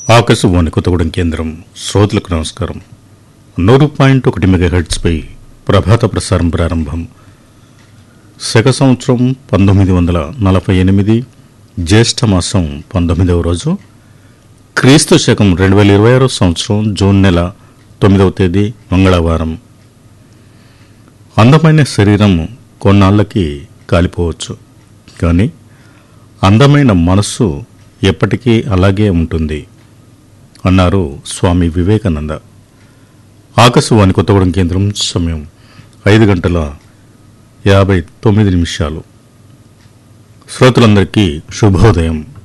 ఆకాశవాణి కొత్తగూడెం కేంద్రం శ్రోతలకు నమస్కారం నూరు పాయింట్ ఒకటి మెగా హెడ్స్పై ప్రభాత ప్రసారం ప్రారంభం శక సంవత్సరం పంతొమ్మిది వందల నలభై ఎనిమిది జ్యేష్ఠ మాసం పంతొమ్మిదవ రోజు క్రీస్తు శకం రెండు వేల ఇరవై ఆరో సంవత్సరం జూన్ నెల తొమ్మిదవ తేదీ మంగళవారం అందమైన శరీరం కొన్నాళ్ళకి కాలిపోవచ్చు కానీ అందమైన మనస్సు ఎప్పటికీ అలాగే ఉంటుంది అన్నారు స్వామి వివేకానంద ఆకాశవాణి కొత్తగూడెం కేంద్రం సమయం ఐదు గంటల యాభై తొమ్మిది నిమిషాలు శ్రోతలందరికీ శుభోదయం